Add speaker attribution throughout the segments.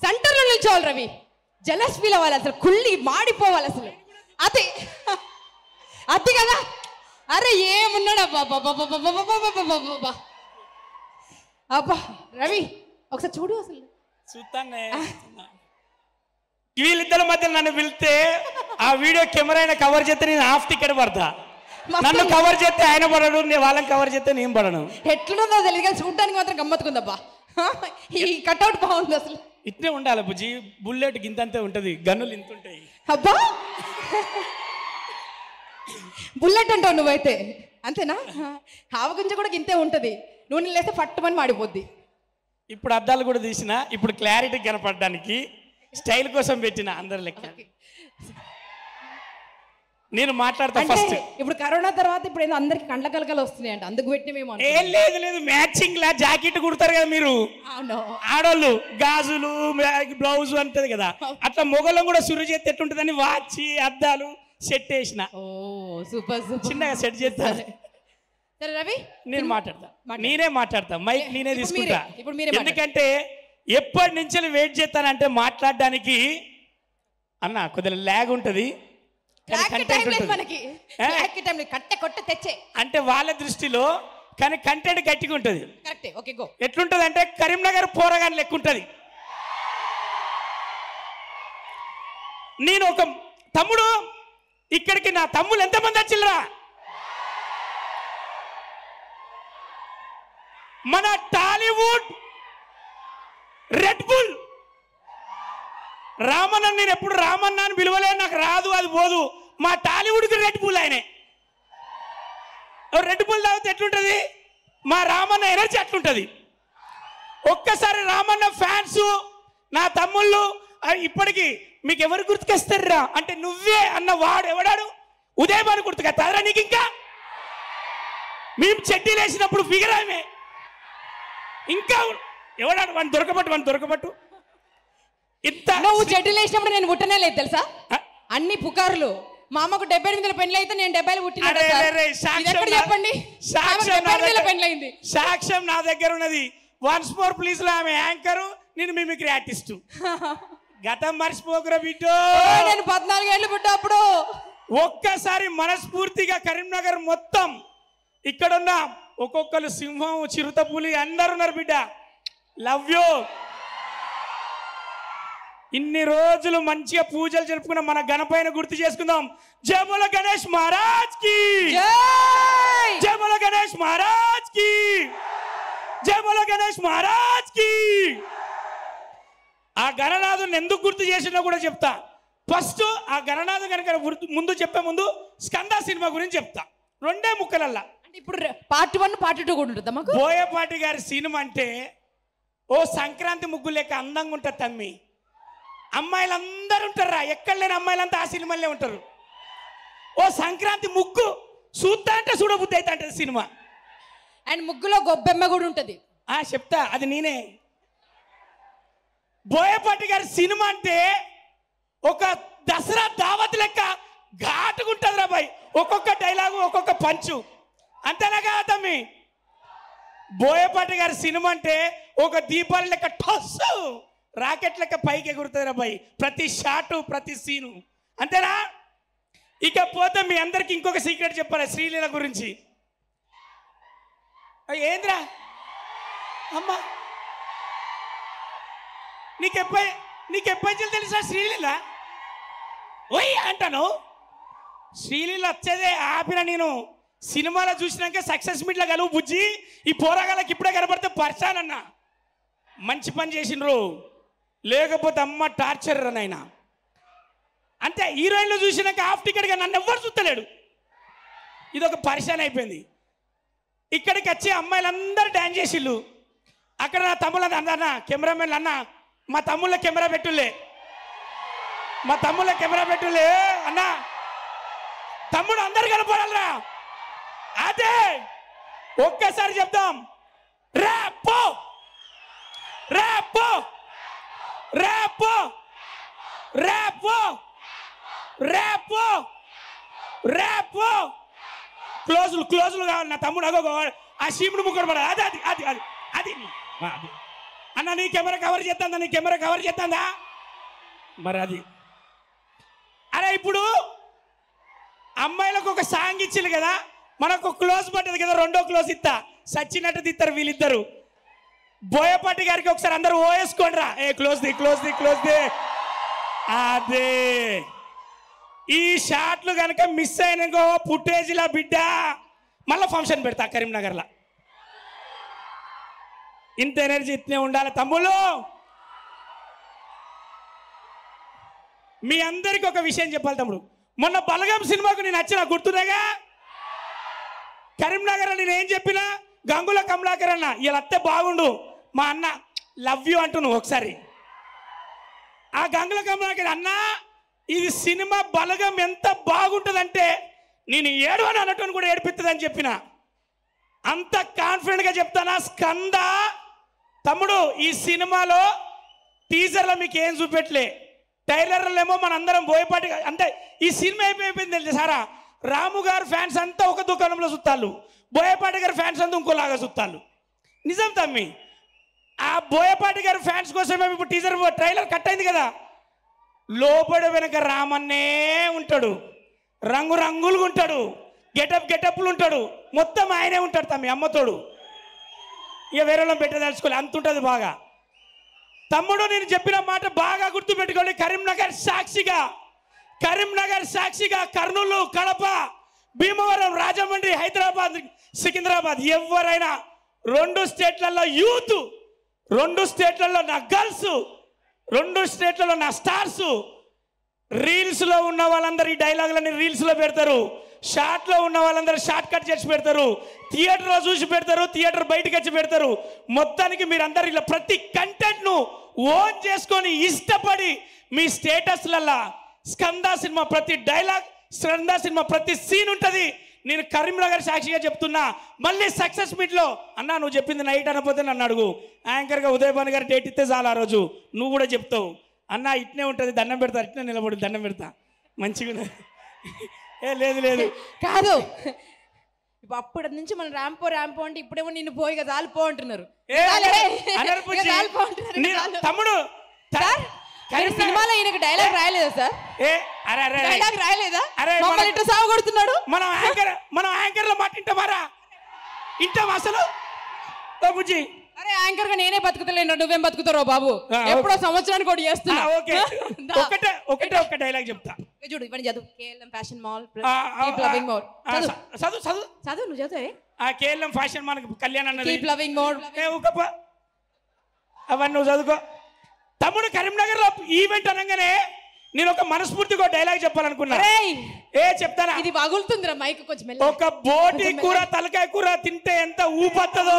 Speaker 1: సెంటర్లో నిల్చోవాలి Ravi jealous feel అవ్వాలి అసలు కుళ్ళి మాడిపోవాలి అసలు అదే అది కదా అరే ఏమున్నాడు అబ్బా అబ్బా, అబ్బా, అబ్బా, అబ్బా, అబ్బా, అబ్బా, అబ్బా, అబ్బా, అబ్బా. అబ్బా రవి ఒకసారి చూడు అసలు
Speaker 2: చూస్తానే వీళ్ళిద్దరి మధ్య నన్ను పిలిస్తే ఆ వీడియో కెమెరా అయినా కవర్ చేస్తే నేను హాఫ్ టికెట్ పడతా
Speaker 1: మస్తు
Speaker 2: నన్ను కవర్ చేస్తే ఆయన పడడు నేను వాళ్ళని కవర్ చేస్తే నేను పడను
Speaker 1: ఎట్లుందో తెలియదు కానీ చూడడానికి మాత్రం గమ్మత్తుకుందబ్బా ఈ కట్అవుట్ బాగుంది అసలు
Speaker 2: ఇట్నే ఉండాలి బుజ్జి బుల్లెట్ గింతంతే ఉంటది గన్నులు ఇంత ఉంటాయి
Speaker 1: అబ్బా బుల్లెట్ అంటావు నువ్వైతే అంతేనా ఆవగింజ కూడా ఇంతే ఉంటది నూనె లేస్తే ఫట్టుమని మాడిపోద్ది
Speaker 2: ఇప్పుడు అద్దాలు కూడా తీసిన ఇప్పుడు క్లారిటీ కనపడడానికి స్టైల్ కోసం పెట్టిన అందరి లెక్క నేను మాట్లాడతా
Speaker 1: అంటే
Speaker 2: ఫస్ట్
Speaker 1: ఇప్పుడు కరోనా తర్వాత ఇప్పుడు ఏదో అందరికి కండ్ల కలకలు వస్తున్నాయి అంట అందుకు పెట్టినేమో
Speaker 2: ఏం లేదు లేదు మ్యాచింగ్ లా జాకెట్ కుడతారు కదా మీరు
Speaker 1: అవును
Speaker 2: ఆడోళ్ళు గాజులు బ్లౌజ్ అంటది కదా అట్లా మొగలం కూడా సురు చేస్తే ఎట్టుంటదని వాచి అద్దాలు సెట్ వేసిన
Speaker 1: ఓ సూపర్ సూపర్
Speaker 2: చిన్నగా సెట్ చేస్తాను
Speaker 1: సరే రవి
Speaker 2: నేను మాట్లాడతా నేనే మాట్లాడతా మైక్ నేనే
Speaker 1: ఇప్పుడు
Speaker 2: తీసుకుంటా
Speaker 1: మీరే, ఇప్పుడు మీరే మాట్లాడండి.
Speaker 2: ఎందుకంటే ఎప్పటి నుంచి వెయిట్ చేస్తానంటే మాట్లాడడానికి అన్న కొద్దిగా ల్యాగ్ ఉంటది కానీ
Speaker 1: బ్లాక్ టైం
Speaker 2: కంటెంట్
Speaker 1: లేదు
Speaker 2: ఉంటుంది
Speaker 1: మనకి
Speaker 2: ఏ?
Speaker 1: బ్లాక్ టైం లేదు కట్టె కొట్ట తెచ్చే
Speaker 2: అంటే వాళ్ళ దృష్టిలో కానీ కంటెంట్ గట్టిగా ఉంటుంది
Speaker 1: కరెక్టే ఓకే గో
Speaker 2: ఎట్లుంటది అంటే కరీంనగర్ పోరగాని లెక్క ఉంటుంది నేను ఒక తమ్ముడు ఇక్కడికి నా తమ్ములు ఎంతమంది వచ్చిల్లరా మన టాలీవుడ్ రెడ్ బుల్ రామన్న నేను ఎప్పుడు రామన్న అని పిలవలే నాకు రాదు అది పోదు మా టాలీవుడ్కి రెడ్ బుల్ ఆయనే రెడ్ బుల్ తాగితే ఎట్లుంటది మా రామన్న ఎనర్జీ అట్లుంటది ఒక్కసారి రామన్న ఫ్యాన్స్ నా తమ్ముళ్ళు ఆ, ఇప్పటికి మీకు ఎవరు గుర్తుకొస్తారా అంటే నువ్వే అన్న వాడు ఎవడాడు ఉదయం అని గుర్తుకొస్తారా నీకు ఇంకా మేము చెడ్డీలు వేసినప్పుడు ఫిగర్ ఆమె ఇంకా ఎవడాడు వాడిని దొరకబట్టు వాడిని దొరకబట్టు ఇంత
Speaker 1: నువ్వు చెడ్డీలు వేసినప్పుడు నేను పుట్టనే లేదు తెలుసా
Speaker 2: ఆ,
Speaker 1: అన్ని పుకార్లు మా అమ్మకు డెబ్బై ఎనిమిదిలో పెళ్లి అయితే నేను డెబ్బైలో పుట్టిన
Speaker 2: అరే, అరే, అరే, సాక్ష్యం నా-
Speaker 1: చెప్పండి
Speaker 2: సాక్ష్యం
Speaker 1: డెబ్బై
Speaker 2: నా
Speaker 1: ఎనిమిదిలో
Speaker 2: దగ్గర-
Speaker 1: పెళ్లి అయింది
Speaker 2: సాక్ష్యం నా దగ్గర ఉన్నది వన్స్ మోర్ ప్లీజ్ లో ఆమె యాంకరు నేను మిమిక్రీ ఆర్టిస్ట్ గతం మర్చిపోకురా బిడ్డో
Speaker 1: నేను పద్నాలుగు ఏళ్ళు పుట్టా అప్పుడు
Speaker 2: ఒక్కసారి మనస్ఫూర్తిగా కరీంనగర్ మొత్తం ఇక్కడున్న ఒక్కొక్కరు సింహం చిరుత పులి అందరు ఉన్నారు బిడ్డ లవ్ యూ ఇన్ని రోజులు మంచిగా పూజలు జరుపుకున్న మన గణపైన గుర్తు చేసుకుందాం జయముల గణేష్ మహారాజ్ కి
Speaker 1: జై!
Speaker 2: జయముల గణేష్ మహారాజ్ కి జయముల గణేష్ మహారాజ్ కి ఆ గణనాథుని ఎందుకు గుర్తు చేసినా కూడా చెప్తా ఫస్ట్ ఆ గణనాథు కనుక గుర్తు- ముందు చెప్పే ముందు స్కంద సినిమా గురించి చెప్తా రెండే ముక్కలల్లా
Speaker 1: అంటే ఇప్పుడు పార్ట్ వన్ పార్ట్ టూ కూడా ఉంటుందా మాకు
Speaker 2: బోయపాటి గారి సినిమా అంటే ఓ సంక్రాంతి ముగ్గు లెక్క అందంగా ఉంటుంది తమ్మి అమ్మాయిలు అందరు ఉంటారా ఎక్కడ లేని అమ్మాయిలంతా ఆ సినిమాలే ఉంటారు ఓ సంక్రాంతి ముగ్గు చూస్తా అంటే చూడబుద్ధి అయితే అంటది సినిమా
Speaker 1: అండ్ ముగ్గులో గొబ్బెమ్మ కూడా ఉంటది
Speaker 2: ఆ చెప్తా అది నేనే బోయపాటి గారి సినిమా అంటే ఒక దసరా దావత్ లెక్క ఘాటుకుంటుంది రా బాయ్ ఒక్కొక్క డైలాగు ఒక్కొక్క పంచు అంతేనా కాదా తమ్మి బోయపాటి గారి సినిమా అంటే ఒక దీపాల లెక్క టస్సు రాకెట్ లెక్క పైకి ఎగురుతుంది రా బాయ్ ప్రతి షాటు ప్రతి సీను అంతేనా ఇక పోతే మీ అందరికి ఇంకొక సీక్రెట్ చెప్పాలి శ్రీలీల గురించి ఆ, ఏంద్రా అమ్మా నీకెప్పై నీకెప్పటి తెలుసా శ్రీలీల ఓయ్ అంటాను శ్రీలీల వచ్చేదే ఆపిన నేను సినిమాలో చూసినాక సక్సెస్ మీట్లో కలువు బుజ్జి ఈ పోరాగాళ్ళకి ఇప్పుడే కనపడితే పరిచాన్ అన్న మంచి పని చేసిండ్రు లేకపోతే అమ్మ టార్చర్ నాయన అంటే హీరోయిన్లు చూసినాక హాఫ్ టికెట్గా నన్ను ఎవ్వరు చూస్తలేడు ఇది ఒక పరిశాన్ అయిపోయింది ఇక్కడికి వచ్చి అమ్మాయిలందరూ డ్యాన్స్ చేసిళ్ళు అక్కడ నా తమ్ముళ్ళ అన్న కెమెరామెన్లు అన్న మా తమ్ముళ్ళ కెమెరా పెట్టులే మా తమ్ముళ్ళ కెమెరా పెట్టులే అన్న తమ్ముడు అందరు కనపడాలరా అదే ఒక్కసారి చెప్దాం రేపో రేపో రేపో రేపో రేపో రేపో క్లోజులు క్లోజులు కావాలి నా తమ్ముడు అగో ఆ శీముడు ముక్కడు పడాలి అది అది అది అది అది ఆ, అది అన్న నీ కెమెరా కవర్ చేస్తుందా నీ కెమెరా కవర్ చేస్తుందా మరి అది అరే ఇప్పుడు అమ్మాయిలకు ఒక సాంగ్ ఇచ్చింది కదా మనకు ఒక క్లోజ్ పట్టదు కదా రెండో క్లోజ్ ఇస్తా సచ్చినట్టు తిత్తారు వీళ్ళిద్దరు బోయపాటి గారికి ఒకసారి అందరూ ఓవేసుకోండి రా ఏ close the close the close the అదే ఈ షాట్లు కనుక మిస్ అయినకో పుట్టేజిలా బిడ్డ మళ్ళీ ఫంక్షన్ పెడతా కరీంనగర్లో ఇంత ఎనర్జీ ఇట్నే ఉండాలి తమ్ముళ్ళు మీ అందరికి ఒక విషయం చెప్పాలి తమ్ముడు మొన్న బలగం సినిమాకు నేను వచ్చిన గుర్తునేగా కరీంనగర్ అని నేను ఏం చెప్పినా గంగుల కమలాకర్ అన్న ఇలా అత్తే బాగుండు మా అన్న లవ్ యూ అంటున్నావు ఒకసారి ఆ గంగుల కమలాకర్ అన్న ఇది సినిమా బలగం ఎంత బాగుంటుందంటే నేను ఏడు అని అన్నట్టు కూడా ఏడిపిస్తుందని చెప్పిన అంత కాన్ఫిడెంట్గా చెప్తానా స్కంద తమ్ముడు ఈ సినిమాలో టీజర్లో మీకు ఏం చూపెట్టలే టైలర్లో ఏమో మనందరం బోయపాటి అంటే ఈ సినిమా అయిపోయింది తెలుసు సారా రాము గారు ఫ్యాన్స్ అంతా ఒక దుకాణంలో సుత్తాళ్ళు బోయపాటి గారి ఫ్యాన్స్ అంతా ఇంకోలాగా సుత్తాళ్ళు నిజం తమ్మి ఆ బోయపాటి గారి ఫ్యాన్స్ కోసం మేము ఇప్పుడు టీజర్ ట్రైలర్ కట్ అయింది కదా లోపల వెనక రామన్నే ఉంటాడు రంగు రంగులుగా ఉంటాడు గెటప్ గెటప్లు ఉంటాడు మొత్తం ఆయనే ఉంటాడు తమ్మి అమ్మతోడు ఇక వేరే వాళ్ళని పెట్టదలుచుకోలే అంత ఉంటుంది బాగా తమ్ముడు నేను చెప్పిన మాట బాగా గుర్తుపెట్టుకోండి కరీంనగర్ సాక్షిగా కరీంనగర్ సాక్షిగా కర్నూలు కడప భీమవరం రాజమండ్రి హైదరాబాద్ సికింద్రాబాద్ ఎవరైనా రెండు స్టేట్లలో యూత్ రెండు స్టేట్లలో నా గర్ల్స్ రెండు స్టేట్లలో నా స్టార్స్ రీల్స్ లో ఉన్న వాళ్ళందరూ ఈ డైలాగులని రీల్స్ లో పెడతారు షార్ట్ లో ఉన్న వాళ్ళందరూ షార్ట్ కట్ చేసి పెడతారు థియేటర్ లో చూసి పెడతారు థియేటర్ బయటకు వచ్చి పెడతారు మొత్తానికి మీరందరూ ఇలా ప్రతి కంటెంట్ ను ఓన్ చేసుకొని ఇష్టపడి మీ స్టేటస్లల్లా స్కంద సినిమా ప్రతి డైలాగ్ స్కంద సినిమా ప్రతి సీన్ ఉంటది నేను కరీంనగర్ సాక్షిగా చెప్తున్నా మళ్ళీ సక్సెస్ మీట్ లో అన్నా నువ్వు చెప్పింది నైట్ అనపోతే నన్ను అడుగు యాంకర్ గా ఉదయ్ భాను గారు డేట్ ఇస్తే చాలు ఆ రోజు నువ్వు కూడా చెప్తావు అన్న ఇట్నే ఉంటుంది దండం పెడతా ఇట్నే నిలబడి దండం పెడతా మంచిగా ఉన్నది. ఏ లేదు లేదు
Speaker 1: కాదు ఇప్పుడు అప్పటి నుంచి మనం ర్యాంపో ర్యాంపో అంటే ఇప్పుడేమో నిన్ను పోయి కదా చాలు పో అంటున్నారు
Speaker 2: ఏ
Speaker 1: చాలే.
Speaker 2: అనరు
Speaker 1: ఇక
Speaker 2: బుజ్జి.
Speaker 1: చాలు పో అంటున్నారు, ఇక
Speaker 2: నేను-
Speaker 1: చాలు.
Speaker 2: తమ్ముడు త-
Speaker 1: సార్ మీరు
Speaker 2: కరీంనగర్-
Speaker 1: సినిమాలో ఈయనకి డైలాగ్ రాయలేదా సార్
Speaker 2: ఏ అరే అరే అరే.
Speaker 1: డైలాగ్ రాయలేదా
Speaker 2: అరే,
Speaker 1: మమ్మల్ని
Speaker 2: మన-
Speaker 1: ఇట్లా సాగు కొడుతున్నాడు
Speaker 2: మనం యాంకర్ మనం యాంకర్ లో మాట ఇంటామారా ఇంటాం అసలు ఓ బుజ్జి
Speaker 1: అరే యాంకర్ గా నేనే బతుకుతలేను నువ్వేం బతుకుతారో బాబు
Speaker 2: ఆ, ఓకే.
Speaker 1: ఎప్పుడో సంవత్సరానికి ఒకటి
Speaker 2: ఆ,
Speaker 1: చేస్తున్నా
Speaker 2: ఓకే
Speaker 1: దా.
Speaker 2: ఒకటే ఒకటే ఒక డైలాగ్ చెప్తా
Speaker 1: ఇక చూడు ఇవన్నీ చదువు కేఎల్ఎం ఫ్యాషన్ మాల్
Speaker 2: ఆ, ఆ,
Speaker 1: కీప్ లవింగ్ మోర్
Speaker 2: ఆ,
Speaker 1: చదువు
Speaker 2: చ- చదువు చదువు
Speaker 1: చదువు నువ్వు చదువు
Speaker 2: ఆ కేఎల్ఎం ఫ్యాషన్ మనకు కళ్యాణ్ అన్నది
Speaker 1: కీప్ లవింగ్ మోర్
Speaker 2: ఏ ఊకప్ప అవన్నీ నువ్వు చదువుకో తమ్ముడు కరీంనగర్ లో ఈవెంట్ అనగానే నేను ఒక మనస్ఫూర్తిగా డైలాగ్ చెప్పాలనుకున్నా
Speaker 1: రేయ్
Speaker 2: ఏ చెప్తానా
Speaker 1: ఇది పగులుతుందిరా మైక్ కొంచెం మెల్ల
Speaker 2: ఒక బోటి కూర తలకాయ కూర తింటే ఎంత ఊపత్తదో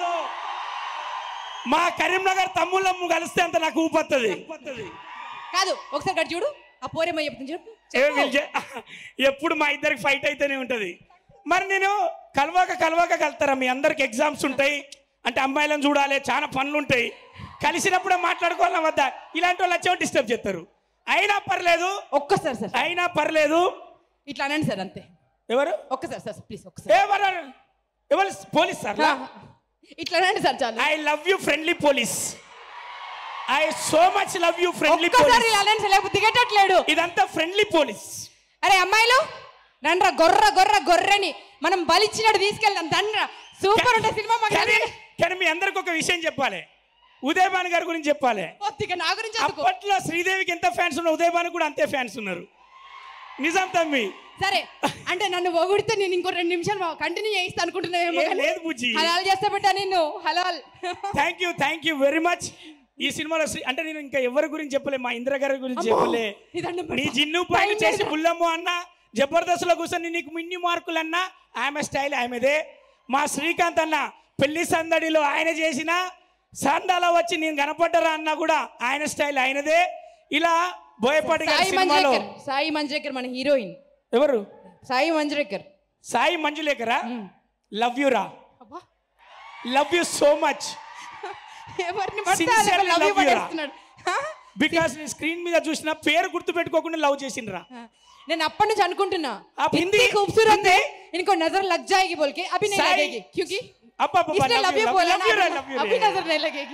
Speaker 2: మా కరీంనగర్ తమ్ముళ్ళమ్మ కలిస్తే అంత నాకు ఊపత్తది
Speaker 1: కాదు ఒకసారి గడి చూడు ఆ పోరేమో చెప్తుంది చెప్పు
Speaker 2: ఏ వీళ్ళు చే- ఎప్పుడు మా ఇద్దరికి ఫైట్ అయితేనే ఉంటది మరి నేను కలవాక కలవాక కలుతారా మీ అందరికి ఎగ్జామ్స్ ఉంటాయి అంటే అమ్మాయిలను చూడాలి చాలా పనులు ఉంటాయి కలిసినప్పుడే మాట్లాడుకోవాలా వద్దా ఇలాంటి వాళ్ళు వచ్చేవాళ్ళు డిస్టర్బ్ చేస్తారు అయినా పర్లేదు
Speaker 1: ఒక్కసారి సార్
Speaker 2: అయినా పర్లేదు
Speaker 1: ఇట్లా అనండి సార్ అంతే
Speaker 2: ఎవరు
Speaker 1: ఒక్కసారి సార్ ప్లీజ్ ఒక్కసారి
Speaker 2: ఎవరు ఎవరు పోలీస్ సార్
Speaker 1: ఆ, ఇట్లా అనండి సార్ చాలు
Speaker 2: I love you friendly police I so much love you friendly
Speaker 1: ఒక్కసారి
Speaker 2: పోలీస్
Speaker 1: ఇలా అనండి సార్ లేకపోతే దిగేటట్లేడు
Speaker 2: ఇదంతా ఫ్రెండ్లీ పోలీస్
Speaker 1: అరే అమ్మాయిలు రండ్రా గొర్ర గొర్ర గొర్రెని మనం బలిచ్చినట్టు తీసుకెళ్దాం దండ్రా సూపర్ ఉంటే సినిమా మాకు
Speaker 2: కానీ కానీ మీ అందరికి ఒక విషయం చెప్పాలి ఉదయభాను గారి గురించి చెప్పాలి
Speaker 1: కొద్దిగా నా గురించి అందుకో
Speaker 2: అప్పట్లో శ్రీదేవికి ఎంత ఫ్యాన్స్ ఉన్నారు ఉదయభాను కూడా అంతే ఫ్యాన్స్ ఉన్నారు నిజాం తమ్మి
Speaker 1: సరే అంటే నన్ను పొగిడితే నేను ఇంకో రెండు నిమిషాలు కంటిన్యూ చేయిస్తా అనుకుంటున్నావేమో
Speaker 2: ఏ,
Speaker 1: కానీ
Speaker 2: లేదు బుజ్జి
Speaker 1: హలాల్ చేస్తే పెట్టా నిన్ను హలాల్
Speaker 2: thank you thank you very much ఈ సినిమాలో శ్రీ అంటే నేను ఇంకా ఎవరి గురించి చెప్పలే మా ఇంద్ర గారి గురించి
Speaker 1: అమ్మో,
Speaker 2: చెప్పలే
Speaker 1: నీ దండం పెడతా.
Speaker 2: నీ జిన్ను పైన
Speaker 1: టైం
Speaker 2: చేసి
Speaker 1: లేదు.
Speaker 2: బుల్లమ్మ అన్న జబర్దస్త్ లో కూర్చొని నీకు మిన్ని మార్కులు అన్న ఆమె స్టైల్ ఆమెదే మా శ్రీకాంత్ అన్న పెళ్లి సందడిలో ఆయన చేసిన సాందాలో వచ్చి నేను కనపడ్డరా అన్న కూడా ఆయన స్టైల్ ఆయనదే ఇలా బోయపాటి గారి
Speaker 1: సాయి
Speaker 2: సినిమాలో
Speaker 1: మంజ్రేకర్ సాయి మంజ్రేకర్ మన హీరోయిన్
Speaker 2: ఎవరు
Speaker 1: సాయి మంజ్రేకర్
Speaker 2: సాయి మంజులేకరా లవ్ యూ రా
Speaker 1: అబ్బా
Speaker 2: లవ్ యూ సో మచ్
Speaker 1: ఎవరిని పడితే
Speaker 2: Sincerely
Speaker 1: వాళ్ళకి love you
Speaker 2: love you రా.
Speaker 1: పడేస్తున్నాడు. హా?
Speaker 2: బికాస్ నేను స్క్రీన్ మీద చూసిన పేరు గుర్తు పెట్టుకోకుండా లవ్ చేసిండ్రా
Speaker 1: నేను అప్పటి నుంచి అనుకుంటున్నా
Speaker 2: आप
Speaker 1: इतनी
Speaker 2: हिंदी-
Speaker 1: खूबसूरत है
Speaker 2: हिंदी-
Speaker 1: इनको नजर लग जाएगी बोल के अभी नहीं
Speaker 2: साई-
Speaker 1: लगेगी क्योंकि
Speaker 2: अब्बा, अब्बा,
Speaker 1: इसने
Speaker 2: love
Speaker 1: love
Speaker 2: you,
Speaker 1: you
Speaker 2: love-
Speaker 1: बोला
Speaker 2: love you रे,
Speaker 1: ना
Speaker 2: love you
Speaker 1: अभी
Speaker 2: रे।
Speaker 1: नजर नहीं लगेगी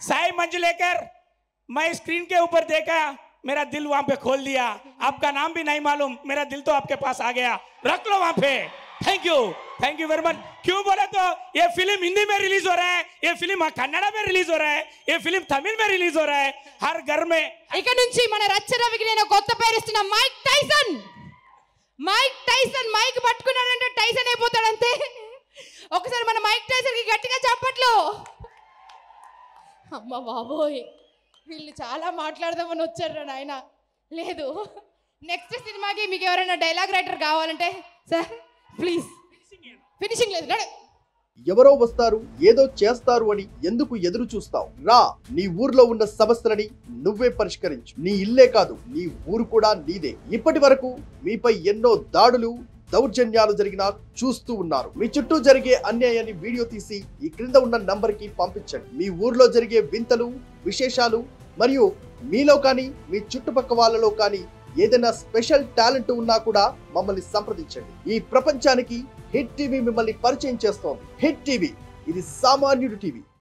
Speaker 2: साई मंजुलेकर मैं स्क्रीन के ऊपर देखा मेरा दिल वहां पे खोल दिया आपका नाम भी नहीं मालूम मेरा दिल तो आपके पास आ गया रख लो वहां पे thank you thank you very much क्यों बोले तो ये फिल्म हिंदी में रिलीज हो रहा है ये फिल्म कन्नड़ा में रिलीज हो रहा है ये फिल्म तमिल में रिलीज हो रहा है हर घर में
Speaker 1: ఇక నుంచి మన రచ్చరవికి నేను కొత్త పేరు ఇస్తున్న Mike Tyson Mike Tyson mic పట్టుకున్నాడంటే టైసన్ అయిపోతాడంతే ఒకసారి మన మైక్ టైసన్ కి గట్టిగా చెప్పట్లు అమ్మ బాబోయ్ వీళ్ళు చాలా మాట్లాడదామని వచ్చారు నాయన లేదు నెక్స్ట్ సినిమాకి మీకు ఎవరైనా డైలాగ్ రైటర్ కావాలంటే సార్ ప్లీజ్ ఫినిషింగ్ లేదు నడు.
Speaker 3: ఎవరో వస్తారు ఏదో చేస్తారు అని ఎందుకు ఎదురు చూస్తావు రా నీ ఊర్లో ఉన్న సమస్యలని నువ్వే పరిష్కరించు నీ ఇల్లే కాదు నీ ఊరు కూడా నీదే ఇప్పటి వరకు మీపై ఎన్నో దాడులు దౌర్జన్యాలు జరిగినా చూస్తూ ఉన్నారు మీ చుట్టూ జరిగే అన్యాయాన్ని వీడియో తీసి ఈ క్రింద ఉన్న నంబర్ కి పంపించండి మీ ఊర్లో జరిగే వింతలు విశేషాలు మరియు మీలో కానీ మీ చుట్టుపక్క వాళ్ళలో కానీ ఏదైనా స్పెషల్ టాలెంట్ ఉన్నా కూడా మమ్మల్ని సంప్రదించండి ఈ ప్రపంచానికి హిట్ టీవీ మిమ్మల్ని పరిచయం చేస్తోంది హిట్ టీవీ ఇది సామాన్యుడి టీవీ